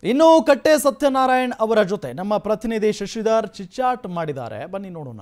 ಇನ್ನು ಕಟ್ಟೆ ಸತ್ಯನಾರಾಯಣ್ ಅವರ ಜೊತೆ ನಮ್ಮ ಪ್ರತಿನಿಧಿ ಶಶಿಧರ್ ಚಿಚ್ಚಾಟ್ ಮಾಡಿದ್ದಾರೆ ಬನ್ನಿ ನೋಡೋಣ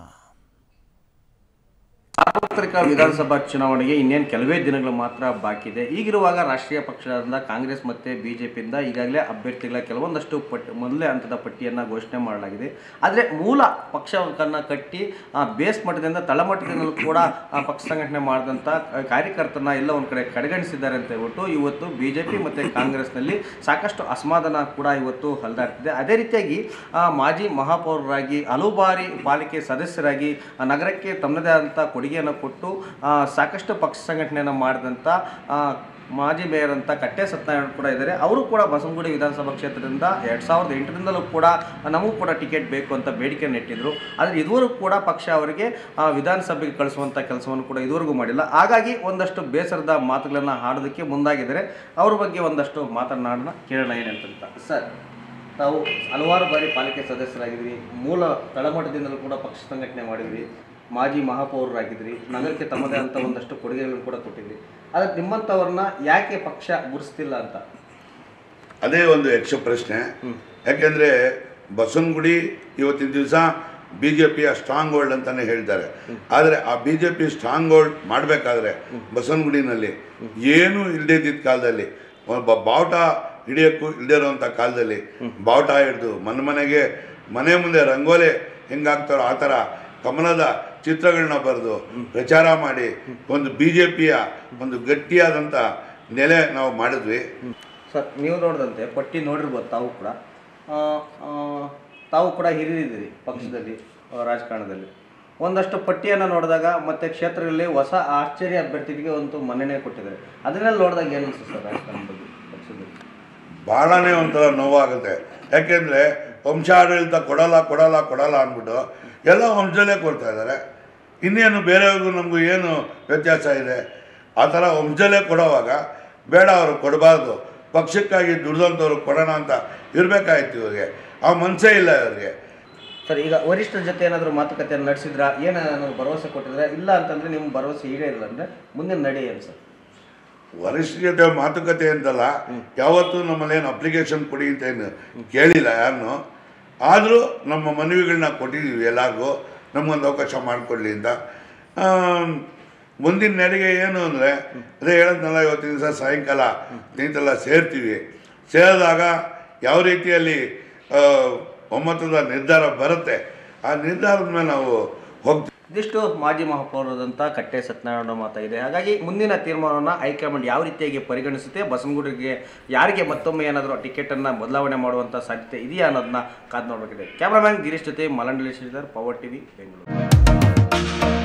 ಸಾರ್ವತ್ರಿಕ ವಿಧಾನಸಭಾ ಚುನಾವಣೆಗೆ ಇನ್ನೇನು ಕೆಲವೇ ದಿನಗಳು ಮಾತ್ರ ಬಾಕಿ ಇದೆ ಈಗಿರುವಾಗ ರಾಷ್ಟ್ರೀಯ ಪಕ್ಷದಿಂದ ಕಾಂಗ್ರೆಸ್ ಮತ್ತು ಬಿ ಜೆ ಪಿಯಿಂದ ಈಗಾಗಲೇ ಅಭ್ಯರ್ಥಿಗಳ ಕೆಲವೊಂದಷ್ಟು ಪಟ್ಟಿ ಮೊದಲೇ ಹಂತದ ಪಟ್ಟಿಯನ್ನು ಘೋಷಣೆ ಮಾಡಲಾಗಿದೆ ಆದರೆ ಮೂಲ ಪಕ್ಷವನ್ನು ಕಟ್ಟಿ ಆ, ಬೇಸ್ ಮಟ್ಟದಿಂದ ತಳಮಟ್ಟದಿಂದಲೂ ಕೂಡ ಆ, ಪಕ್ಷ ಸಂಘಟನೆ ಮಾಡಿದಂಥ ಕಾರ್ಯಕರ್ತನ ಎಲ್ಲ ಒಂದು ಕಡೆ ಕಡೆಗಣಿಸಿದ್ದಾರೆ ಅಂತ ಹೇಳ್ಬಿಟ್ಟು ಇವತ್ತು ಬಿ ಜೆ ಪಿ ಮತ್ತು ಕಾಂಗ್ರೆಸ್ನಲ್ಲಿ ಸಾಕಷ್ಟು ಅಸಮಾಧಾನ ಕೂಡ ಇವತ್ತು ಹರಿದಾಡ್ತಿದೆ ಅದೇ ರೀತಿಯಾಗಿ ಆ, ಮಾಜಿ ಮಹಾಪೌರರಾಗಿ ಹಲವು ಬಾರಿ ಪಾಲಿಕೆ ಸದಸ್ಯರಾಗಿ ಆ, ನಗರಕ್ಕೆ ತಮ್ಮದೇ ಆದಂಥ ಕೊಡುಗೆಯನ್ನು ಕೊಟ್ಟು ಆ, ಸಾಕಷ್ಟು ಪಕ್ಷ ಸಂಘಟನೆಯನ್ನು ಮಾಡಿದಂಥ ಆ, ಮಾಜಿ ಮೇಯರ್ ಅಂತ ಕಟ್ಟೆ ಸತ್ಯನಾರಾಯಣ ಕೂಡ ಇದ್ದಾರೆ ಅವರು ಕೂಡ ಬಸವನಗುಡಿ ವಿಧಾನಸಭಾ ಕ್ಷೇತ್ರದಿಂದ ಎರಡು ಸಾವಿರದ ಎಂಟರಿಂದಲೂ ಕೂಡ ನಮಗೂ ಕೂಡ ಟಿಕೆಟ್ ಬೇಕು ಅಂತ ಬೇಡಿಕೆಯನ್ನು ಇಟ್ಟಿದ್ರು ಆದರೆ ಇದುವರೆಗೂ ಕೂಡ ಪಕ್ಷ ಅವರಿಗೆ ಆ, ವಿಧಾನಸಭೆಗೆ ಕಳಿಸುವಂಥ ಕೆಲಸವನ್ನು ಕೂಡ ಇದುವರೆಗೂ ಮಾಡಿಲ್ಲ ಹಾಗಾಗಿ ಒಂದಷ್ಟು ಬೇಸರದ ಮಾತುಗಳನ್ನು ಆಡೋದಕ್ಕೆ ಮುಂದಾಗಿದ್ದಾರೆ ಅವ್ರ ಬಗ್ಗೆ ಒಂದಷ್ಟು ಮಾತನಾಡೋಣ ಕೇಳೋಣ ಏನಂತ ಸರ್ ತಾವು ಹಲವಾರು ಬಾರಿ ಪಾಲಿಕೆ ಸದಸ್ಯರಾಗಿದ್ರಿ ಮೂಲ ತಳಮಟ್ಟದಿಂದಲೂ ಕೂಡ ಪಕ್ಷ ಸಂಘಟನೆ ಮಾಡಿದ್ರಿ ಮಾಜಿ ಮಹಾಪೌರರಾಗಿದ್ರಿ ನಗರಕ್ಕೆ ತಮ್ಮದೇ ಅಂತ ಒಂದಷ್ಟು ಕೊಡುಗೆಗಳನ್ನು ಕೂಡ ಕೊಟ್ಟಿದ್ರಿ ಆದರೆ ನಿಮ್ಮಂಥವ್ರನ್ನ ಯಾಕೆ ಪಕ್ಷ ಗುರುಸ್ತಿಲ್ಲ ಅಂತ ಅದೇ ಒಂದು ಯಕ್ಷ ಪ್ರಶ್ನೆ ಯಾಕೆಂದರೆ ಬಸವನಗುಡಿ ಇವತ್ತಿನ ದಿವಸ ಬಿ ಜೆ ಪಿಯ ಸ್ಟ್ರಾಂಗ್ ಹೋಲ್ಡ್ ಅಂತಲೇ ಹೇಳ್ತಾರೆ ಆದರೆ ಆ B J P stronghold ಮಾಡಬೇಕಾದ್ರೆ ಬಸವನಗುಡಿನಲ್ಲಿ ಏನೂ ಇಲ್ಲದೇ ಇದ್ದಿದ್ದ ಕಾಲದಲ್ಲಿ ಒಬ್ಬ ಬಾವುಟ ಹಿಡಿಯೋಕ್ಕೂ ಇಲ್ಲದೇ ಇರೋವಂಥ ಕಾಲದಲ್ಲಿ ಬಾವುಟ ಹಿಡಿದು ಮನೆ ಮನೆಗೆ ಮನೆ ಮುಂದೆ ರಂಗೋಲೆ ಹೆಂಗಾಗ್ತಾರೋ ಆ ಥರ ಕಮಲದ ಚಿತ್ರಗಳನ್ನ ಬರೆದು ಪ್ರಚಾರ ಮಾಡಿ ಒಂದು ಬಿ ಜೆ ಪಿಯ ಒಂದು ಗಟ್ಟಿಯಾದಂಥ ನೆಲೆ ನಾವು ಮಾಡಿದ್ವಿ ಸರ್ ನೀವು ನೋಡಿದಂತೆ ಪಟ್ಟಿ ನೋಡಿರ್ಬೋದು ತಾವು ಕೂಡ ಆ, ಆ, ತಾವು ಕೂಡ ಹಿರಿದಿದ್ದೀರಿ ಪಕ್ಷದಲ್ಲಿ ಆ, ರಾಜಕಾರಣದಲ್ಲಿ ಒಂದಷ್ಟು ಪಟ್ಟಿಯನ್ನು ನೋಡಿದಾಗ ಮತ್ತೆ ಕ್ಷೇತ್ರದಲ್ಲಿ ಹೊಸ ಆಶ್ಚರ್ಯ ಅಭ್ಯರ್ಥಿಗೆ ಒಂದು ಮನ್ನಣೆ ಕೊಟ್ಟಿದ್ದಾರೆ ಅದನ್ನೆಲ್ಲ ನೋಡಿದಾಗ ಏನು ಅನಿಸುತ್ತೆ ಸರ್ ರಾಜಕಾರಣ ಬಗ್ಗೆ ಪಕ್ಷದಲ್ಲಿ ಭಾಳನೇ ಒಂಥರ ನೋವಾಗುತ್ತೆ ಯಾಕೆಂದರೆ ವಂಶಾಡಳಿತ ಕೊಡಲ್ಲ ಕೊಡಲ್ಲ ಕೊಡಲ್ಲ ಅಂದ್ಬಿಟ್ಟು ಎಲ್ಲ ವಂಶದಲ್ಲೇ ಕೊಡ್ತಾ ಇದ್ದಾರೆ ಇನ್ನೇನು ಬೇರೆಯವ್ರಿಗೂ ನಮಗೂ ಏನು ವ್ಯತ್ಯಾಸ ಇದೆ ಆ ಥರ ವಂಶದಲ್ಲೇ ಕೊಡೋವಾಗ ಬೇಡ ಅವರು ಕೊಡಬಾರ್ದು ಪಕ್ಷಕ್ಕಾಗಿ ದುಡ್ದಂಥವ್ರು ಕೊಡೋಣ ಅಂತ ಇರಬೇಕಾಯ್ತು ಇವ್ರಿಗೆ ಆ ಮನಸ್ಸೇ ಇಲ್ಲ ಇವ್ರಿಗೆ ಸರ್ ಈಗ ವರಿಷ್ಠರ ಜೊತೆ ಏನಾದರೂ ಮಾತುಕತೆಯನ್ನು ನಡೆಸಿದ್ರಾ ಏನಾದ್ರು ಭರವಸೆ ಕೊಟ್ಟಿದ್ರೆ ಇಲ್ಲ ಅಂತಂದ್ರೆ ನಿಮ್ಮ ಭರವಸೆ ಈಡೇರಿಲ್ಲ ಅಂದರೆ ಮುಂದಿನ ನಡೆ ಏನು ಸರ್ ವರಿಷ್ಠರ ಜೊತೆ ಮಾತುಕತೆ ಅಂತಲ್ಲ ಯಾವತ್ತೂ ನಮ್ಮಲ್ಲೇನು ಅಪ್ಲಿಕೇಶನ್ ಕೊಡಿ ಅಂತ ಏನು ಕೇಳಿಲ್ಲ ಯಾರನ್ನು ಆದರೂ ನಮ್ಮ ಮನವಿಗಳನ್ನ ಕೊಟ್ಟಿದ್ದೀವಿ ಎಲ್ಲರಿಗೂ ನಮಗೊಂದು ಅವಕಾಶ ಮಾಡಿಕೊಡ್ಲಿ ಅಂತ ಆಮ್, ಮುಂದಿನ ನಡೆಗೆ ಏನು ಅಂದರೆ ಅದೇ ಹೇಳದ್ನಲ್ಲ ಇವತ್ತಿನ ದಿವಸ ಸಾಯಂಕಾಲ ಸ್ನೇಹಿತರೆಲ್ಲ ಸೇರ್ತೀವಿ ಸೇರಿದಾಗ ಯಾವ ರೀತಿಯಲ್ಲಿ ಆ, ಒಮ್ಮತದ ನಿರ್ಧಾರ ಬರುತ್ತೆ ಆ ನಿರ್ಧಾರದ ಮೇಲೆ ನಾವು ಹೋಗ್ತೀವಿ ಇದಿಷ್ಟು ಮಾಜಿ ಮಹಾಪೌರದಂಥ ಕಟ್ಟೆ ಸತ್ಯನಾರಾಯಣ ಮಾತಾಗಿದೆ ಹಾಗಾಗಿ ಮುಂದಿನ ತೀರ್ಮಾನವನ್ನು ಹೈಕಮಾಂಡ್ ಯಾವ ರೀತಿಯಾಗಿ ಪರಿಗಣಿಸುತ್ತೆ ಬಸವನಗುಡಿಗೆ ಯಾರಿಗೆ ಮತ್ತೊಮ್ಮೆ ಏನಾದರೂ ಟಿಕೆಟನ್ನು ಬದಲಾವಣೆ ಮಾಡುವಂಥ ಸಾಧ್ಯತೆ ಇದೆಯಾ ಅನ್ನೋದನ್ನ ಕಾದು ನೋಡಬೇಕಿದೆ ಕ್ಯಾಮ್ರಾಮ್ಯಾನ್ ಗಿರೀಶ್ ಜೊತೆ ಮಲಂಡಲಿ ಶ್ರೀಧರ್ ಪವರ್ ಟಿವಿ ಬೆಂಗಳೂರು